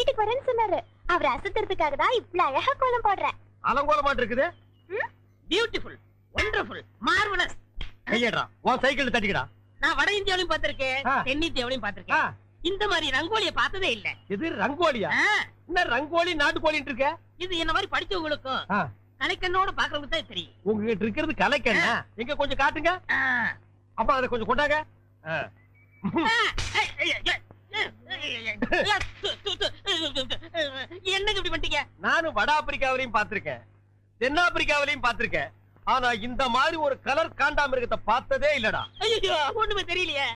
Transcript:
வீட்டுக்கு வரேன்னு சொன்னாரு அவர் அசத்துறதுக்காக தான் இவ்ளோ அழகா கோலம் போடுறேன் அலங்கோலமாட்டு இருக்குது பியூட்டிஃபுல் ஒண்டர்ஃபுல் மார்வலஸ் கையடா உன் சைக்கிள் தட்டிக்கடா நான் வட இந்தியாவிலும் பார்த்திருக்கேன் ஆ. தென்னிந்தியாவிலும் ஆ, பார்த்திருக்கேன் இந்த மாதிரி ரங்கோலிய பார்த்ததே இல்ல இது ரங்கோலியா ஆ, என்ன ரங்கோலி நாட்டுக்கோழின்னு இருக்க இது என்ன மாதிரி படிச்சவங்களுக்கும் ஆ. கலைக்கண்ணோட பாக்குறவங்க தான் தெரியும் உங்ககிட்ட இருக்கிறது கலைக்கண்ண எங்க கொஞ்சம் காட்டுங்க ஆ. அப்பா அதை கொஞ்சம் கொண்டாங்க ஆ. ஆ, ஏய், ஏய், ஏய், ஏய், ஏய், ஏய், ஏய், து, து, து, என்னங்க இப்படி பண்ணிட்டீங்க நானும் வட ஆப்பிரிக்காவிலையும் பார்த்திருக்கேன் தென்னாப்பிரிக்காவிலையும் பார்த்திருக்கேன் ஆனா இந்த மாதிரி ஒரு கலர் காண்டாமிருகத்தை பார்த்ததே இல்லடா ஐயோ ஒண்ணுமே தெரியலையே